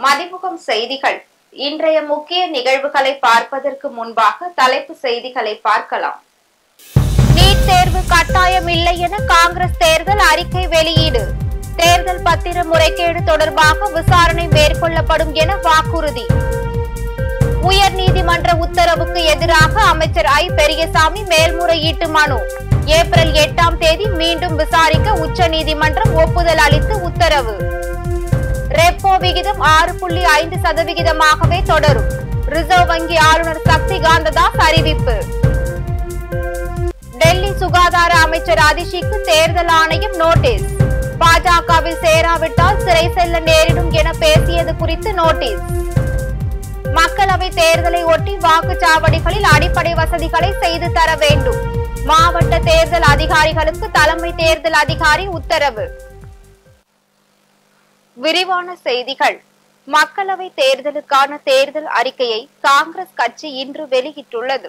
மதிமுகம் செய்திகள் இன்றைய முக்கிய நிகழ்வுகளை பார்ப்பதற்கு முன்பாக தலைப்பு செய்திகளை பார்க்கலாம் நீட் தேர்வு கட்டாயம் இல்லை என காங்கிரஸ் தேர்தல் அறிக்கை வெளியீடு தேர்தல் பத்திர முறைகேடு தொடர்பாக விசாரணை மேற்கொள்ளப்படும் என வாக்குறுதி உயர் நீதிமன்ற உத்தரவுக்கு எதிராக அமைச்சர் ஐ பெரியசாமி மேல்முறையீட்டு மனு ஏப்ரல் எட்டாம் தேதி மீண்டும் விசாரிக்க உச்சநீதிமன்றம் ஒப்புதல் அளித்து உத்தரவு ரெப்போ விகிதம் ஆறு புள்ளி ஐந்து சதவிகிதமாகவே தொடரும் ரிசர்வ் வங்கி ஆளுநர் சக்தி காந்ததாஸ் அறிவிப்பு டெல்லி சுகாதார அமைச்சர் அதிஷிக்கு தேர்தல் ஆணையம் நோட்டீஸ் பாஜகவில் சேராவிட்டால் சிறை செல்ல நேரிடும் என பேசியது குறித்து நோட்டீஸ் மக்களவை தேர்தலை ஒட்டி வாக்குச்சாவடிகளில் அடிப்படை வசதிகளை செய்து தர வேண்டும் மாவட்ட தேர்தல் அதிகாரிகளுக்கு தலைமை தேர்தல் அதிகாரி உத்தரவு விரிவான செய்திகள் மக்களவை தேர்தலுக்கான தேர்தல் அறிக்கையை காங்கிரஸ் கட்சி இன்று வெளியிட்டுள்ளது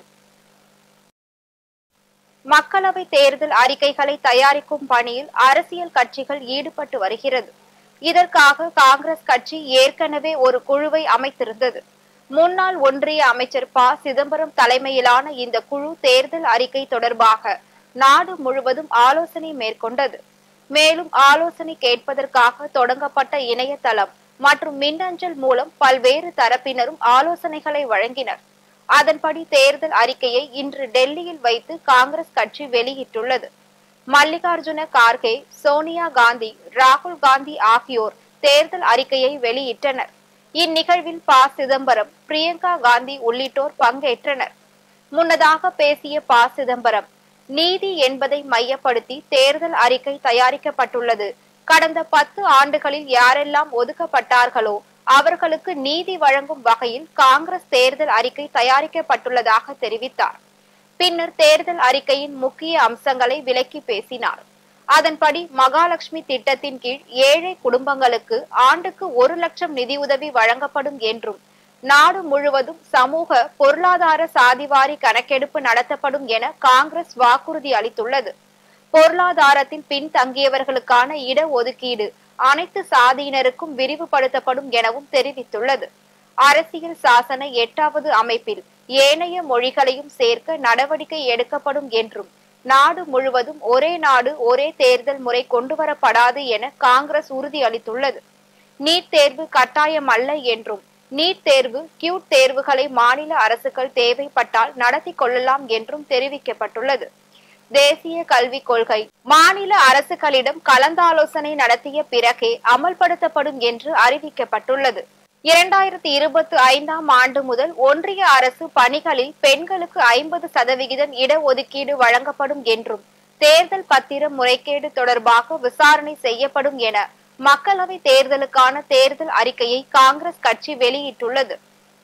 மக்களவை தேர்தல் அறிக்கைகளை தயாரிக்கும் பணியில் அரசியல் கட்சிகள் ஈடுபட்டு வருகிறது இதற்காக காங்கிரஸ் கட்சி ஏற்கனவே ஒரு குழுவை அமைத்திருந்தது முன்னாள் ஒன்றிய அமைச்சர் ப சிதம்பரம் தலைமையிலான இந்த குழு தேர்தல் அறிக்கை தொடர்பாக நாடு முழுவதும் ஆலோசனை மேற்கொண்டது மேலும் ஆலோசனை கேட்பதற்காக தொடங்கப்பட்ட இணையதளம் மற்றும் மின்னஞ்சல் மூலம் பல்வேறு தரப்பினரும் ஆலோசனைகளை வழங்கினர் அதன்படி தேர்தல் அறிக்கையை இன்று டெல்லியில் வைத்து காங்கிரஸ் கட்சி வெளியிட்டுள்ளது மல்லிகார்ஜுன கார்கே சோனியா காந்தி ராகுல் காந்தி ஆகியோர் தேர்தல் அறிக்கையை வெளியிட்டனர் இந்நிகழ்வில் ப சிதம்பரம் பிரியங்கா காந்தி உள்ளிட்டோர் பங்கேற்றனர் முன்னதாக பேசிய ப சிதம்பரம் நீதி என்பதை மையப்படுத்தி தேர்தல் அறிக்கை தயாரிக்கப்பட்டுள்ளது கடந்த பத்து ஆண்டுகளில் யாரெல்லாம் ஒதுக்கப்பட்டார்களோ அவர்களுக்கு நீதி வழங்கும் வகையில் காங்கிரஸ் தேர்தல் அறிக்கை தயாரிக்கப்பட்டுள்ளதாக தெரிவித்தார் பின்னர் தேர்தல் அறிக்கையின் முக்கிய அம்சங்களை விளக்கி பேசினார் அதன்படி மகாலட்சுமி திட்டத்தின் கீழ் ஏழை குடும்பங்களுக்கு ஆண்டுக்கு ஒரு லட்சம் நிதியுதவி வழங்கப்படும் என்றும் நாடு முழுவதும் சமூக பொருளாதார சாதிவாரி கணக்கெடுப்பு நடத்தப்படும் என காங்கிரஸ் வாக்குறுதி அளித்துள்ளது பொருளாதாரத்தில் பின்தங்கியவர்களுக்கான இட ஒதுக்கீடு அனைத்து சாதியினருக்கும் விரிவுபடுத்தப்படும் எனவும் தெரிவித்துள்ளது அரசியல் சாசன எட்டாவது அமைப்பில் ஏனைய மொழிகளையும் சேர்க்க நடவடிக்கை எடுக்கப்படும் என்றும் நாடு முழுவதும் ஒரே நாடு ஒரே தேர்தல் முறை கொண்டுவரப்படாது என காங்கிரஸ் உறுதி அளித்துள்ளது நீட் தேர்வு கட்டாயம் அல்ல என்றும் நீட் தேர்வு கியூட் தேர்வுகளை மாநில அரசுகள் தேவைப்பட்டால் நடத்தி கொள்ளலாம் என்றும் தெரிவிக்கப்பட்டுள்ளது தேசிய கல்விக் கொள்கை மாநில அரசுகளிடம் கலந்தாலோசனை நடத்திய பிறகே அமல்படுத்தப்படும் என்று அறிவிக்கப்பட்டுள்ளது இரண்டாயிரத்தி இருபத்தி ஐந்தாம் ஆண்டு முதல் ஒன்றிய அரசு பணிகளில் பெண்களுக்கு ஐம்பது சதவிகிதம் இடஒதுக்கீடு வழங்கப்படும் என்றும் தேர்தல் பத்திரம் முறைகேடு தொடர்பாக விசாரணை செய்யப்படும் என மக்களவை தேர்தலுக்கான தேர்தல் அறிக்கையை காங்கிரஸ் கட்சி வெளியிட்டுள்ளது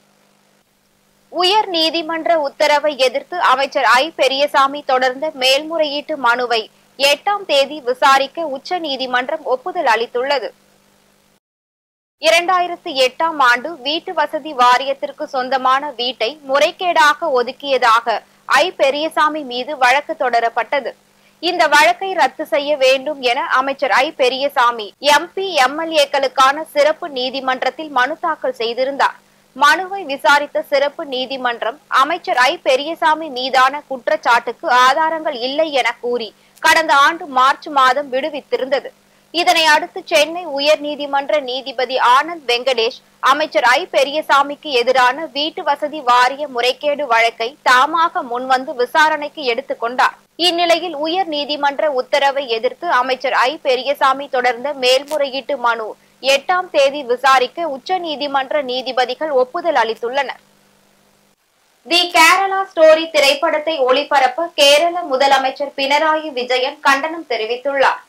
உயர் நீதிமன்ற உத்தரவை எதிர்த்து அமைச்சர் ஐ பெரியசாமி தொடர்ந்த மேல்முறையீட்டு மனுவை எட்டாம் தேதி விசாரிக்க உச்ச நீதிமன்றம் ஒப்புதல் அளித்துள்ளது இரண்டாயிரத்தி எட்டாம் ஆண்டு வீட்டு வசதி வாரியத்திற்கு சொந்தமான வீட்டை முறைகேடாக ஒதுக்கியதாக ஐ பெரியசாமி மீது வழக்கு தொடரப்பட்டது இந்த வழக்கை ரத்து செய்ய வேண்டும் என அமைச்சர் ஐ பெரியசாமி எம்பி எம்எல்ஏக்களுக்கான சிறப்பு நீதிமன்றத்தில் மனு தாக்கல் செய்திருந்தார் மனுவை விசாரித்த சிறப்பு நீதிமன்றம் அமைச்சர் ஐ பெரியசாமி மீதான குற்றச்சாட்டுக்கு ஆதாரங்கள் இல்லை என கூறி கடந்த ஆண்டு மார்ச் மாதம் விடுவித்திருந்தது இதனை அடுத்து சென்னை உயர் நீதிமன்ற நீதிபதி ஆனந்த் வெங்கடேஷ் அமைச்சர் ஐ பெரியசாமிக்கு எதிரான வீட்டு வசதி வாரிய முறைகேடு வழக்கை தாமாக முன்வந்து விசாரணைக்கு எடுத்துக் கொண்டார் இந்நிலையில் உயர் நீதிமன்ற உத்தரவை எதிர்த்து அமைச்சர் ஐ பெரியசாமி தொடர்ந்த மேல்முறையீட்டு மனு எட்டாம் தேதி விசாரிக்க உச்ச நீதிமன்ற நீதிபதிகள் ஒப்புதல் அளித்துள்ளனர் தி கேரளா ஸ்டோரி திரைப்படத்தை ஒளிபரப்ப கேரள முதலமைச்சர் பினராயி விஜயன் கண்டனம் தெரிவித்துள்ளார்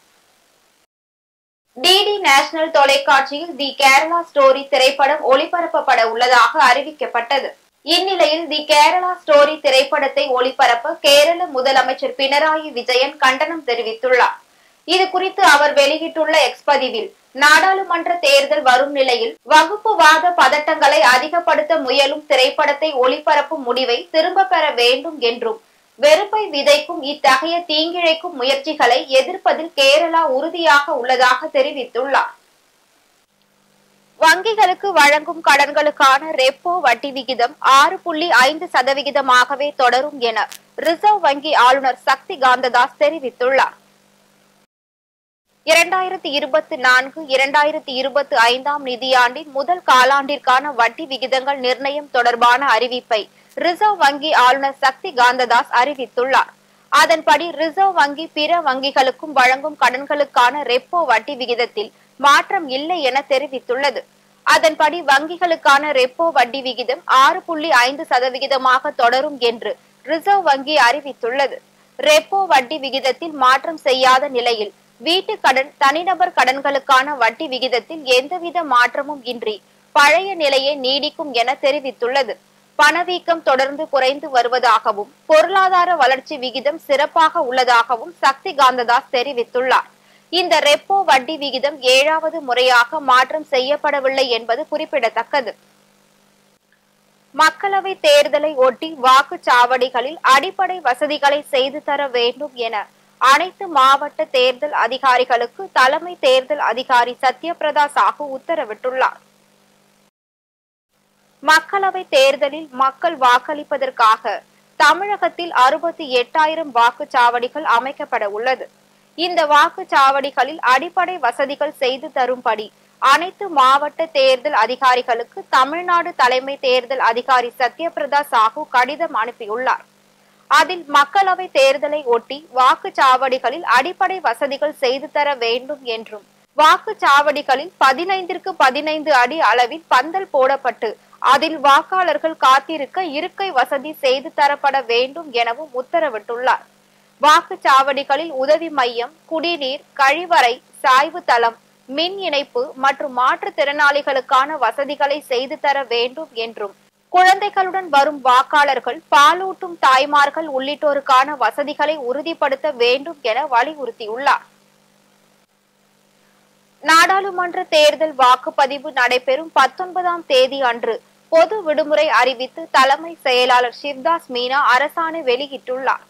டிடி நேஷனல் தொலைக்காட்சியில் தி கேரளா ஸ்டோரி திரைப்படம் ஒளிபரப்பப்பட உள்ளதாக அறிவிக்கப்பட்டது இந்நிலையில் தி கேரளா ஸ்டோரி திரைப்படத்தை ஒளிபரப்ப கேரள முதலமைச்சர் பினராயி விஜயன் கண்டனம் தெரிவித்துள்ளார் இது குறித்து அவர் வெளியிட்டுள்ள எக்ஸ் பதிவில் நாடாளுமன்ற தேர்தல் வரும் நிலையில் வகுப்புவாத பதட்டங்களை அதிகப்படுத்த முயலும் திரைப்படத்தை ஒளிபரப்பும் முடிவை திரும்ப பெற வேண்டும் என்றும் வெறுப்பை விதைக்கும் இத்தகைய தீங்கிழைக்கும் முயற்சிகளை எதிர்ப்பதில் கேரளா உறுதியாக உள்ளதாக தெரிவித்துள்ளார் வங்கிகளுக்கு வழங்கும் கடன்களுக்கான ரெப்போ வட்டி விகிதம் ஆறு புள்ளி ஐந்து சதவிகிதமாகவே தொடரும் என ரிசர்வ் வங்கி ஆளுநர் சக்தி காந்ததாஸ் தெரிவித்துள்ளார் இரண்டாயிரத்தி இருபத்தி நான்கு இரண்டாயிரத்தி இருபத்தி ஐந்தாம் நிதியாண்டின் முதல் காலாண்டிற்கான வட்டி விகிதங்கள் நிர்ணயம் தொடர்பான அறிவிப்பை ரிசர்வ் வங்கி ஆளுநர் சக்தி காந்ததாஸ் அறிவித்துள்ளார் அதன்படி ரிசர்வ் வங்கி பிற வங்கிகளுக்கும் வழங்கும் கடன்களுக்கான ரெப்போ வட்டி விகிதத்தில் மாற்றம் இல்லை என தெரிவித்துள்ளது அதன்படி வங்கிகளுக்கான ரெப்போ வட்டி விகிதம் ஆறு புள்ளி ஐந்து சதவிகிதமாக தொடரும் என்று ரிசர்வ் வங்கி அறிவித்துள்ளது ரெப்போ வட்டி விகிதத்தில் மாற்றம் செய்யாத நிலையில் வீட்டு கடன் தனிநபர் கடன்களுக்கான வட்டி விகிதத்தில் எந்தவித மாற்றமும் இன்றி பழைய நிலையே நீடிக்கும் என தெரிவித்துள்ளது பணவீக்கம் தொடர்ந்து குறைந்து வருவதாகவும் பொருளாதார வளர்ச்சி விகிதம் சிறப்பாக உள்ளதாகவும் சக்தி காந்ததாஸ் தெரிவித்துள்ளார் இந்த ரெப்போ வட்டி விகிதம் ஏழாவது முறையாக மாற்றம் செய்யப்படவில்லை என்பது குறிப்பிடத்தக்கது மக்களவை தேர்தலை ஒட்டி வாக்குச்சாவடிகளில் அடிப்படை வசதிகளை செய்து தர வேண்டும் என அனைத்து மாவட்ட தேர்தல் அதிகாரிகளுக்கு தலைமை தேர்தல் அதிகாரி சத்யபிரதா சாஹூ உத்தரவிட்டுள்ளார் மக்களவை தேர்தலில் மக்கள் வாக்களிப்பதற்காக தமிழகத்தில் அறுபத்தி எட்டாயிரம் வாக்குச்சாவடிகள் அமைக்கப்பட உள்ளது இந்த வாக்குச்சாவடிகளில் அடிப்படை வசதிகள் செய்து தரும்படி அனைத்து மாவட்ட தேர்தல் அதிகாரிகளுக்கு தமிழ்நாடு தலைமை தேர்தல் அதிகாரி சத்யபிரதா சாஹூ கடிதம் அனுப்பியுள்ளார் அதில் மக்களவை தேர்தலை ஒட்டி வாக்குச்சாவடிகளில் அடிப்படை வசதிகள் செய்து தர வேண்டும் என்றும் வாக்குச்சாவடிகளில் பதினைந்திற்கு பதினைந்து அடி அளவில் பந்தல் போடப்பட்டு அதில் வாக்காளர்கள் காத்திருக்க இருக்கை வசதி செய்து தரப்பட வேண்டும் எனவும் உத்தரவிட்டுள்ளார் வாக்குச்சாவடிகளில் உதவி மையம் குடிநீர் கழிவறை சாய்வு தளம் மின் இணைப்பு மற்றும் மாற்றுத்திறனாளிகளுக்கான வசதிகளை செய்து தர வேண்டும் என்றும் குழந்தைகளுடன் வரும் வாக்காளர்கள் பாலூட்டும் தாய்மார்கள் உள்ளிட்டோருக்கான வசதிகளை உறுதிப்படுத்த வேண்டும் என வலியுறுத்தியுள்ளார் நாடாளுமன்ற தேர்தல் வாக்குப்பதிவு நடைபெறும் பத்தொன்பதாம் தேதி அன்று பொது விடுமுறை அறிவித்து தலைமை செயலாளர் சிவ்தாஸ் மீனா அரசாணை வெளியிட்டுள்ளார்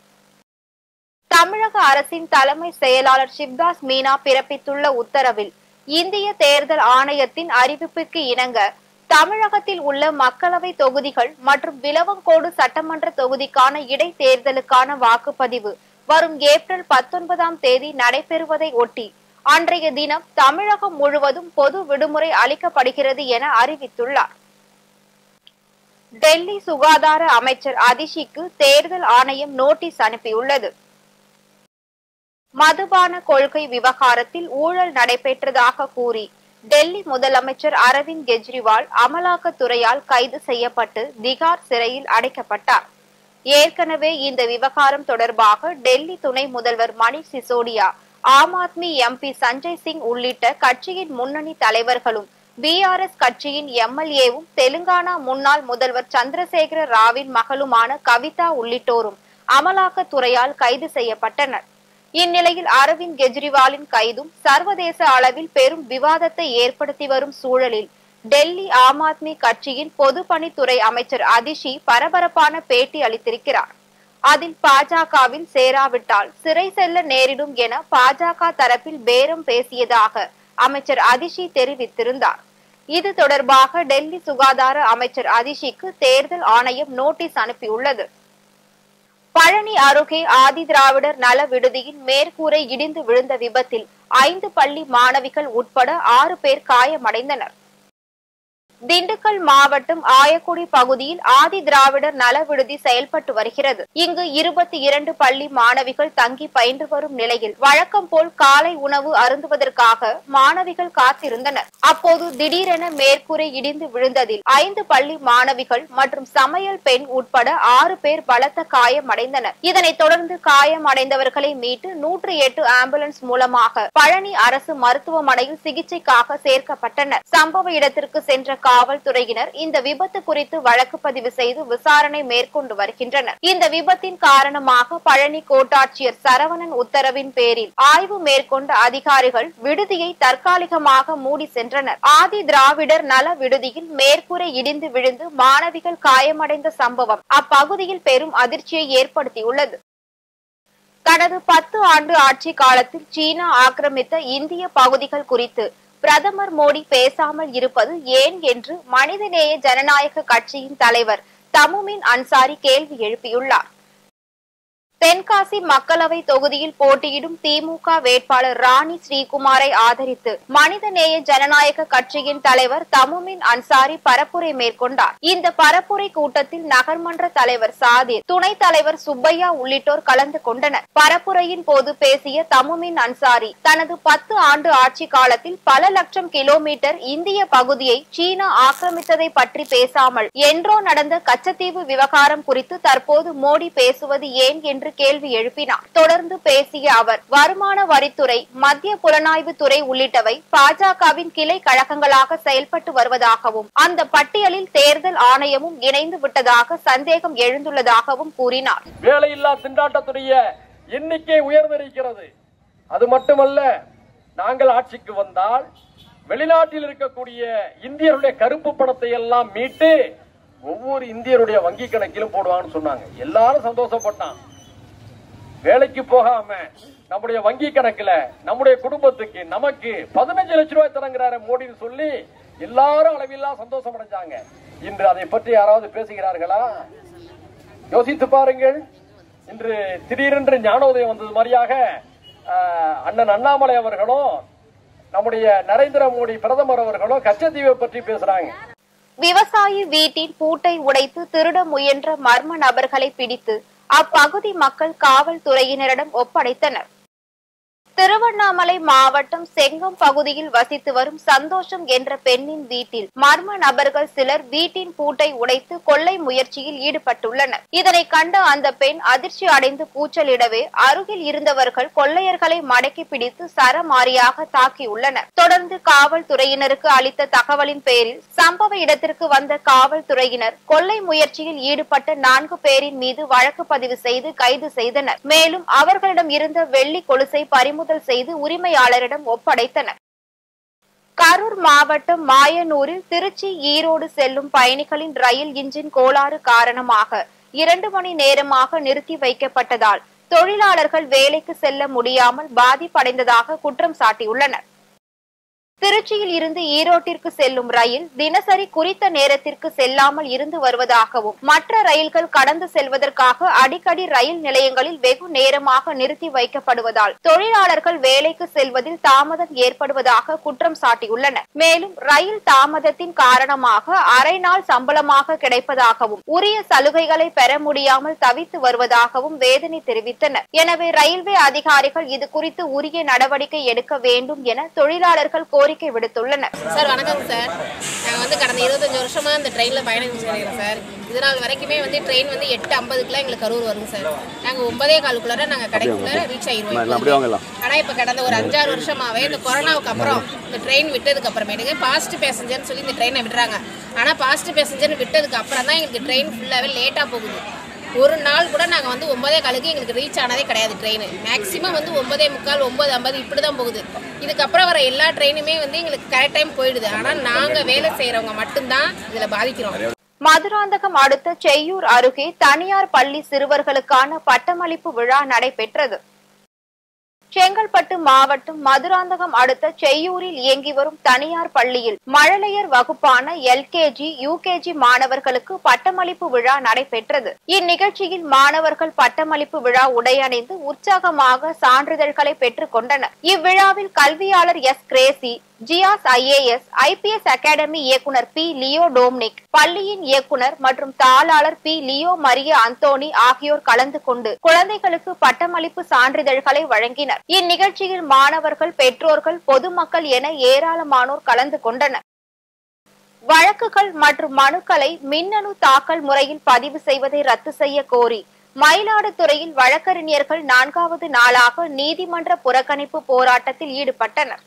தமிழக அரசின் தலைமை செயலாளர் சிவ்தாஸ் மீனா பிறப்பித்துள்ள உத்தரவில் இந்திய தேர்தல் ஆணையத்தின் அறிவிப்புக்கு இணங்க தமிழகத்தில் உள்ள மக்களவை தொகுதிகள் மற்றும் விலவங்கோடு சட்டமன்ற தொகுதிக்கான இடைத்தேர்தலுக்கான வாக்குப்பதிவு வரும் ஏப்ரல் பத்தொன்பதாம் தேதி நடைபெறுவதை ஒட்டி அன்றைய தினம் தமிழகம் முழுவதும் பொது விடுமுறை அளிக்கப்படுகிறது என அறிவித்துள்ளார் டெல்லி சுகாதார அமைச்சர் அதிஷிக்கு தேர்தல் ஆணையம் நோட்டீஸ் அனுப்பியுள்ளது மதுபான கொள்கை விவகாரத்தில் ஊழல் நடைபெற்றதாக கூறி டெல்லி முதலமைச்சர் அரவிந்த் கெஜ்ரிவால் அமலாக்கத்துறையால் கைது செய்யப்பட்டு திகார் சிறையில் அடைக்கப்பட்டார் ஏற்கனவே இந்த விவகாரம் தொடர்பாக டெல்லி துணை முதல்வர் மணிஷ் சிசோடியா ஆம் ஆத்மி எம்பி சஞ்சய் சிங் உள்ளிட்ட கட்சியின் முன்னணி தலைவர்களும் பிஆர்எஸ் கட்சியின் எம்எல்ஏவும் தெலுங்கானா முன்னாள் முதல்வர் சந்திரசேகர ராவின் மகளுமான கவிதா உள்ளிட்டோரும் அமலாக்கத்துறையால் கைது செய்யப்பட்டனர் இந்நிலையில் அரவிந்த் கெஜ்ரிவாலின் கைதும் சர்வதேச அளவில் பெரும் விவாதத்தை ஏற்படுத்தி வரும் சூழலில் டெல்லி ஆம் ஆத்மி கட்சியின் பொதுப்பணித்துறை அமைச்சர் அதிஷி பரபரப்பான பேட்டி அளித்திருக்கிறார் அதில் பாஜகவில் சேராவிட்டால் சிறை செல்ல நேரிடும் என பாஜக தரப்பில் பேரம் பேசியதாக அமைச்சர் அதிஷி தெரிவித்திருந்தார் இது தொடர்பாக டெல்லி சுகாதார அமைச்சர் அதிஷிக்கு தேர்தல் ஆணையம் நோட்டீஸ் அனுப்பியுள்ளது பழனி அருகே ஆதி திராவிடர் நல விடுதியின் மேற்கூரை இடிந்து விழுந்த விபத்தில் ஐந்து பள்ளி மாணவிகள் உட்பட ஆறு பேர் காயமடைந்தனர் திண்டுக்கல் மாவட்டம் ஆயக்குடி பகுதியில் ஆதி திராவிடர் நல விடுதி செயல்பட்டு வருகிறது இங்கு இருபத்தி இரண்டு பள்ளி மாணவிகள் தங்கி பயின்று வரும் நிலையில் வழக்கம் போல் காலை உணவு அருந்துவதற்காக மாணவிகள் காத்திருந்தனர் அப்போது திடீரென மேற்கூரை இடிந்து விழுந்ததில் ஐந்து பள்ளி மாணவிகள் மற்றும் சமையல் பெண் உட்பட ஆறு பேர் பலத்த காயமடைந்தனர் இதனைத் தொடர்ந்து காயமடைந்தவர்களை மீட்டு நூற்று எட்டு ஆம்புலன்ஸ் மூலமாக பழனி அரசு மருத்துவமனையில் சிகிச்சைக்காக சேர்க்கப்பட்டனர் சம்பவ இடத்திற்கு சென்ற காவல்துறையினர் இந்த விபத்து குறித்து வழக்கு பதிவு செய்து விசாரணை மேற்கொண்டு வருகின்றனர் இந்த விபத்தின் காரணமாக பழனி கோட்டாட்சியர் சரவணன் உத்தரவின் பேரில் ஆய்வு மேற்கொண்ட அதிகாரிகள் விடுதியை தற்காலிகமாக மூடி சென்றனர் ஆதி திராவிடர் நல விடுதியில் மேற்கூரை இடிந்து விழுந்து மாணவிகள் காயமடைந்த சம்பவம் அப்பகுதியில் பெரும் அதிர்ச்சியை ஏற்படுத்தியுள்ளது கடந்த பத்து ஆண்டு ஆட்சி காலத்தில் சீனா ஆக்கிரமித்த இந்திய பகுதிகள் குறித்து பிரதமர் மோடி பேசாமல் இருப்பது ஏன் என்று மனிதநேய ஜனநாயக கட்சியின் தலைவர் தமுமின் அன்சாரி கேள்வி எழுப்பியுள்ளார் தென்காசி மக்களவை தொகுதியில் போட்டியிடும் திமுக வேட்பாளர் ராணி ஸ்ரீகுமாரை ஆதரித்து மனிதநேய ஜனநாயக கட்சியின் தலைவர் தமுமின் அன்சாரி பரப்புரை மேற்கொண்டார் இந்த பரப்புரை கூட்டத்தில் நகர்மன்ற தலைவர் சாதிர் துணைத் தலைவர் சுப்பையா உள்ளிட்டோர் கலந்து கொண்டனர் பரப்புரையின் போது பேசிய தமுமின் அன்சாரி தனது பத்து ஆண்டு ஆட்சி காலத்தில் பல லட்சம் கிலோமீட்டர் இந்திய பகுதியை சீனா ஆக்கிரமித்ததை பற்றி பேசாமல் என்றோ நடந்த கச்சத்தீவு விவகாரம் குறித்து தற்போது மோடி பேசுவது ஏன் என்று கேள்வி எழுப்பினார் தொடர்ந்து பேசிய அவர் வருமான வரித்துறை மத்திய புலனாய்வு துறை உள்ளிட்டவை பாஜகவின் கிளை கழகங்களாக செயல்பட்டு வருவதாகவும் அந்த பட்டியலில் தேர்தல் ஆணையமும் இணைந்து விட்டதாக சந்தேகம் எழுந்துள்ளதாகவும் கூறினார் வேலையில்லா திண்டாட்டத்துடைய எண்ணிக்கை உயர்ந்திருக்கிறது அது மட்டுமல்ல நாங்கள் ஆட்சிக்கு வந்தால் வெளிநாட்டில் இருக்கக்கூடிய இந்தியருடைய கருப்பு பணத்தை எல்லாம் மீட்டு ஒவ்வொரு இந்தியருடைய வங்கி கணக்கிலும் போடுவாங்கன்னு சொன்னாங்க எல்லாரும் சந்தோஷப்பட்டான் வேலைக்கு போகாம நம்முடைய வங்கி கணக்குல நம்முடைய குடும்பத்துக்கு நமக்கு பதினஞ்சு லட்சம் ரூபாய் தரங்கிறாரு மோடின்னு சொல்லி எல்லாரும் அளவில்லா சந்தோஷம் அடைஞ்சாங்க இன்று அதை பற்றி யாராவது பேசுகிறார்களா யோசித்து பாருங்கள் இன்று திடீரென்று ஞானோதயம் வந்தது மாதிரியாக ஆஹ், அண்ணன் அண்ணாமலை அவர்களும் நம்முடைய நரேந்திர மோடி பிரதமர் அவர்களும் கச்சத்தீவை பற்றி பேசுறாங்க விவசாயி வீட்டின் பூட்டை உடைத்து திருட முயன்ற மர்ம நபர்களை பிடித்து அப்பகுதி மக்கள் காவல்துறையினரிடம் ஒப்படைத்தனர் திருவண்ணாமலை மாவட்டம் செங்கம் பகுதியில் வசித்து வரும் சந்தோஷம் என்ற பெண்ணின் வீட்டில் மர்ம நபர்கள் சிலர் வீட்டின் பூட்டை உடைத்து கொள்ளை முயற்சியில் ஈடுபட்டுள்ளனர் இதனை கண்ட அந்த பெண் அதிர்ச்சி அடைந்து கூச்சலிடவே அருகில் இருந்தவர்கள் கொள்ளையர்களை மடக்கி பிடித்து சரமாரியாக தாக்கியுள்ளனர் தொடர்ந்து காவல்துறையினருக்கு அளித்த தகவலின் பேரில் சம்பவ இடத்திற்கு வந்த காவல்துறையினர் கொள்ளை முயற்சியில் ஈடுபட்ட நான்கு பேரின் மீது வழக்கு பதிவு செய்து கைது செய்தனர் மேலும் அவர்களிடம் இருந்த வெள்ளி கொலுசை பறிமுதல் செய்து உரிமையாளரிடம் ஒப்படைத்தனர் கரூர் மாவட்டம் மாயனூரில் திருச்சி ஈரோடு செல்லும் பயணிகளின் ரயில் இன்ஜின் கோளாறு காரணமாக இரண்டு மணி நேரமாக நிறுத்தி வைக்கப்பட்டதால் தொழிலாளர்கள் வேலைக்கு செல்ல முடியாமல் பாதிப்படைந்ததாக குற்றம் சாட்டியுள்ளனர் திருச்சியில் இருந்து ஈரோட்டிற்கு செல்லும் ரயில் தினசரி குறித்த நேரத்திற்கு செல்லாமல் இருந்து வருவதாகவும் மற்ற ரயில்கள் கடந்து செல்வதற்காக அடிக்கடி ரயில் நிலையங்களில் வெகு நேரமாக நிறுத்தி வைக்கப்படுவதால் தொழிலாளர்கள் வேலைக்கு செல்வதில் தாமதம் ஏற்படுவதாக குற்றம் சாட்டியுள்ளனர் மேலும் ரயில் தாமதத்தின் காரணமாக அரை நாள் சம்பளமாக கிடைப்பதாகவும் உரிய சலுகைகளை பெற முடியாமல் தவித்து வருவதாகவும் வேதனை தெரிவித்தனர் எனவே ரயில்வே அதிகாரிகள் இது குறித்து உரிய நடவடிக்கை எடுக்க வேண்டும் என தொழிலாளர்கள் கோரிக்கை விடுத்துள்ளனர் சார் வணக்கம் சார் நாங்கள் வந்து கடந்த இருபத்தஞ்சு வருஷமா இந்த ட்ரெயினில் பயணம் செய்கிறோம் சார் இது நாள் வரைக்குமே வந்து ட்ரெயின் வந்து எட்டு ஐம்பதுக்குலாம் எங்களுக்கு கரூர் வருங்க சார் நாங்கள் ஒன்பதே காலுக்குள்ளார நாங்கள் கடைக்குள்ளார ரீச் ஆயிடுவோம் ஆனால் இப்போ கடந்த ஒரு அஞ்சாறு வருஷமாவே இந்த கொரோனாவுக்கு அப்புறம் இந்த ட்ரெயின் விட்டதுக்கு அப்புறமேட்டுக்கு பாஸ்ட் பேசஞ்சர்னு சொல்லி இந்த ட்ரெயினை விடுறாங்க ஆனால் பாஸ்ட் பேசஞ்சர் விட்டதுக்கு அப்புறம் தான் எங்களுக்கு ட்ரெயின் ஃபுல்லாகவே லேட்டாக போகுது ஒரு நாள் கூட நாங்கள் வந்து ஒன்பதே காலுக்கு எங்களுக்கு ரீச் ஆனதே கிடையாது ட்ரெயின் மேக்ஸிமம் வந்து ஒன்பதே முக்கால் ஒன்பது ஐம்பது இப்படி தான் போகுது இதுக்கப்புறம் வர எல்லா ட்ரெயினுமே வந்து எங்களுக்கு கரெக்ட் டைம் போயிடுது ஆனால் நாங்கள் வேலை செய்கிறவங்க மட்டும்தான் இதில் பாதிக்கிறோம் மதுராந்தகம் அடுத்த செய்யூர் அருகே தனியார் பள்ளி சிறுவர்களுக்கான பட்டமளிப்பு விழா நடைபெற்றது செங்கல்பட்டு மாவட்டம் மதுராந்தகம் அடுத்த செய்யூரில் இயங்கி வரும் தனியார் பள்ளியில் மழலையர் வகுப்பான எல்கேஜி யூகேஜி மாணவர்களுக்கு பட்டமளிப்பு விழா நடைபெற்றது இந்நிகழ்ச்சியில் மாணவர்கள் பட்டமளிப்பு விழா உடையணிந்து உற்சாகமாக சான்றிதழ்களை பெற்றுக் கொண்டனர் இவ்விழாவில் கல்வியாளர் S Gracy Jiyas IAS IPS academy இயக்குனர் பி லியோ டோம்னிக் பள்ளியின் இயக்குனர் மற்றும் தாளாளர் பி லியோ மரிய அந்தோனி ஆகியோர் கலந்து கொண்டு குழந்தைகளுக்கு பட்டமளிப்பு சான்றிதழ்களை வழங்கினர் இந்நிகழ்ச்சியில் மாணவர்கள் பெற்றோர்கள் பொதுமக்கள் என ஏராளமானோர் கலந்து கொண்டனர் வழக்குகள் மற்றும் மனுக்களை மின்னணு தாக்கல் முறையில் பதிவு செய்வதை ரத்து செய்ய கோரி மயிலாடுதுறையில் வழக்கறிஞர்கள் நான்காவது நாளாக நீதிமன்ற புறக்கணிப்பு போராட்டத்தில் ஈடுபட்டனர்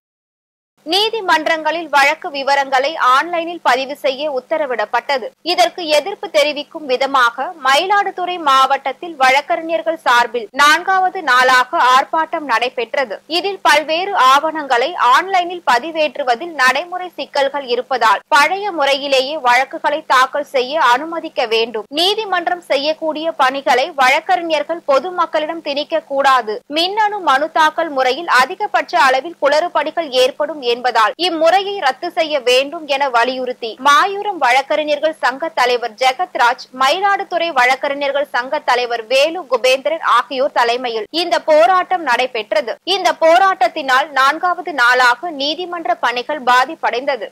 நீதிமன்றங்களில் வழக்கு விவரங்களை ஆன்லைனில் பதிவு செய்ய உத்தரவிடப்பட்டது இதற்கு எதிர்ப்பு தெரிவிக்கும் விதமாக மயிலாடுதுறை மாவட்டத்தில் வழக்கறிஞர்கள் சார்பில் நான்காவது நாளாக ஆர்ப்பாட்டம் நடைபெற்றது இதில் பல்வேறு ஆவணங்களை ஆன்லைனில் பதிவேற்றுவதில் நடைமுறை சிக்கல்கள் இருப்பதால் பழைய முறையிலேயே வழக்குகளை தாக்கல் செய்ய அனுமதிக்க வேண்டும் நீதிமன்றம் செய்யக்கூடிய பணிகளை வழக்கறிஞர்கள் பொதுமக்களிடம் திணிக்க கூடாது மின்னணு மனு தாக்கல் முறையில் அதிகபட்ச அளவில் குளறுபடிகள் ஏற்படும் என்பதால் இம்முறையை ரத்து செய்ய வேண்டும் என வலியுறுத்தி மாயூரம் வழக்கறிஞர்கள் சங்க தலைவர் ஜெகத்ராஜ் மயிலாடுதுறை வழக்கறிஞர்கள் சங்க தலைவர் வேலு குபேந்திரன் ஆகியோர் தலைமையில் இந்த போராட்டம் நடைபெற்றது இந்த போராட்டத்தினால் நான்காவது நாளாக நீதிமன்ற பணிகள் பாதிப்படைந்தது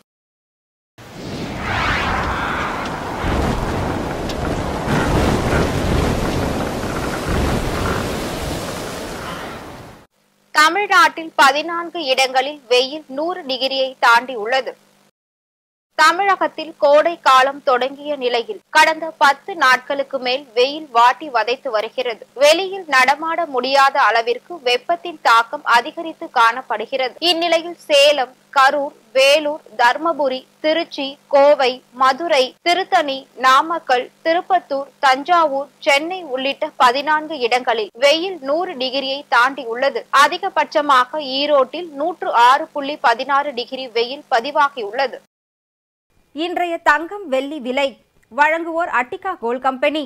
தமிழ்நாட்டில் பதினான்கு இடங்களில் வெயில் நூறு டிகிரியை தாண்டி உள்ளது தமிழகத்தில் கோடை காலம் தொடங்கிய நிலையில் கடந்த பத்து நாட்களுக்கு மேல் வெயில் வாட்டி வதைத்து வருகிறது வெளியில் நடமாட முடியாத அளவிற்கு வெப்பத்தின் தாக்கம் அதிகரித்து காணப்படுகிறது இந்நிலையில் சேலம் கரூர் வேலூர் தர்மபுரி திருச்சி கோவை மதுரை திருத்தணி நாமக்கல் திருப்பத்தூர் தஞ்சாவூர் சென்னை உள்ளிட்ட பதினான்கு இடங்களில் வெயில் நூறு டிகிரியை தாண்டி உள்ளது அதிகபட்சமாக ஈரோட்டில் நூற்று ஆறு புள்ளி பதினாறு டிகிரி வெயில் பதிவாகியுள்ளது இன்றைய தங்கம் வெள்ளி விலை வழங்குவோர் அட்டிகா கோல்ட் கம்பெனி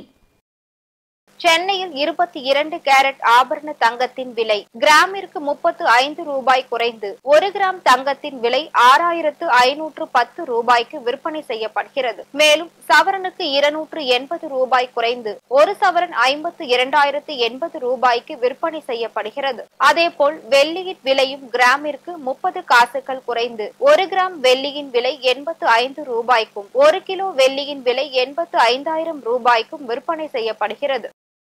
சென்னையில் இருபத்தி இரண்டு கேரட் ஆபரண தங்கத்தின் விலை கிராமிற்கு முப்பத்து ஐந்து ரூபாய் குறைந்து ஒரு கிராம் தங்கத்தின் விலை ஆறாயிரத்து ஐநூற்று பத்து ரூபாய்க்கு விற்பனை செய்யப்படுகிறது மேலும் சவரனுக்கு இருநூற்று எண்பது ரூபாய் குறைந்து ஒரு சவரன் ஐம்பத்து இரண்டாயிரத்து எண்பது ரூபாய்க்கு விற்பனை செய்யப்படுகிறது அதேபோல் வெள்ளியின் விலையும் கிராமிற்கு முப்பது காசுகள் குறைந்து ஒரு கிராம் வெள்ளியின் விலை எண்பத்து ஐந்து ரூபாய்க்கும் ஒரு கிலோ வெள்ளியின் விலை எண்பத்து ஐந்தாயிரம் ரூபாய்க்கும் விற்பனை செய்யப்படுகிறது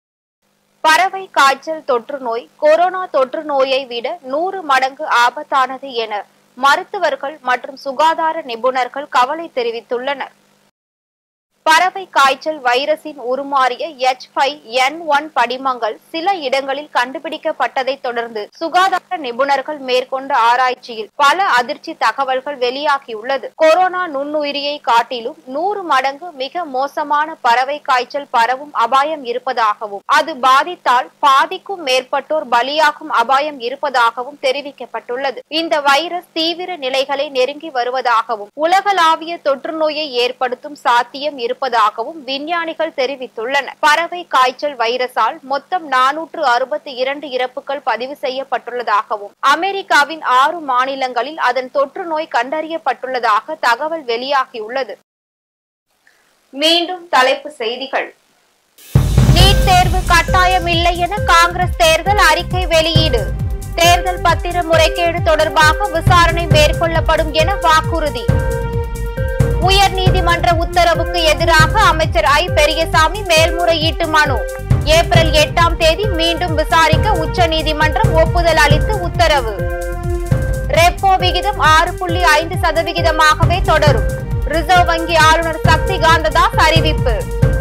பறவை காய்ச்சல் தொற்று நோய் கொரோனா தொற்று நோயை விட நூறு மடங்கு ஆபத்தானது என மருத்துவர்கள் மற்றும் சுகாதார நிபுணர்கள் கவலை தெரிவித்துள்ளனர் பறவை காய்ச்சல் வைரஸின் உருமாறிய எச் ஃபைவ் என் ஒன் படிமங்கள் சில இடங்களில் கண்டுபிடிக்கப்பட்டதை தொடர்ந்து சுகாதார நிபுணர்கள் மேற்கொண்ட ஆராய்ச்சியில் பல அதிர்ச்சி தகவல்கள் வெளியாகியுள்ளது கொரோனா நுண்ணுயிரியை காட்டிலும் நூறு மடங்கு மிக மோசமான பறவை காய்ச்சல் பரவும் அபாயம் இருப்பதாகவும் அது பாதித்தால் பாதிக்கும் மேற்பட்டோர் பலியாகும் அபாயம் இருப்பதாகவும் தெரிவிக்கப்பட்டுள்ளது இந்த வைரஸ் தீவிர நிலைகளை நெருங்கி வருவதாகவும் உலகளாவிய தொற்று நோயை ஏற்படுத்தும் சாத்தியம் இருப்பதாகவும் விஞ்ஞானிகள் தெரிவித்துள்ளனர் பறவை காய்ச்சல் வைரஸால் மொத்தம் நானூற்று அறுபத்தி இரண்டு இறப்புகள் பதிவு செய்யப்பட்டுள்ளதாகவும் அமெரிக்காவின் ஆறு மாநிலங்களில் அதன் தொற்று நோய் கண்டறியப்பட்டுள்ளதாக தகவல் வெளியாகியுள்ளது மீண்டும் தலைப்பு செய்திகள் நீட் தேர்வு கட்டாயம் இல்லை என காங்கிரஸ் தேர்தல் அறிக்கை வெளியீடு தேர்தல் பத்திர முறைகேடு தொடர்பாக விசாரணை மேற்கொள்ளப்படும் என வாக்குறுதி உயர் நீதிமன்ற உத்தரவுக்கு எதிராக அமைச்சர் ஐ பெரியசாமி மேல்முறையீட்டு மனு ஏப்ரல் எட்டாம் தேதி மீண்டும் விசாரிக்க உச்ச நீதிமன்றம் ஒப்புதல் அளித்து உத்தரவு ரெப்போ விகிதம் ஆறு புள்ளி ஐந்து சதவிகிதமாகவே தொடரும் ரிசர்வ் வங்கி ஆளுநர் சக்தி காந்ததாஸ் அறிவிப்பு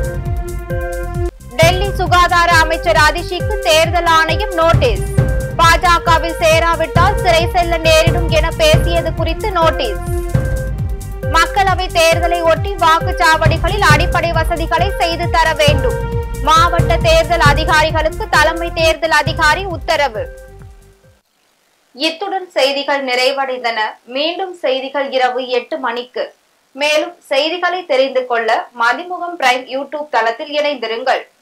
டெல்லி சுகாதார அமைச்சர் அதிஷிக்கு தேர்தல் ஆணையம் நோட்டீஸ் பாஜகவில் சேராவிட்டால் சிறை செல்ல நேரிடும் என பேசியது குறித்து நோட்டீஸ் மக்களவை தேர்தலை ஒட்டி வாக்குச்சாவடிகளில் அடிப்படை வசதிகளை செய்து தர வேண்டும் மாவட்ட தேர்தல் அதிகாரிகளுக்கு தலைமை தேர்தல் அதிகாரி உத்தரவு இத்துடன் செய்திகள் நிறைவடைந்தன மீண்டும் செய்திகள் இரவு எட்டு மணிக்கு மேலும் செய்திகளை தெரிந்து கொள்ள மதிமுகம் பிரைம் யூடியூப் தளத்தில் இணைந்திருங்கள்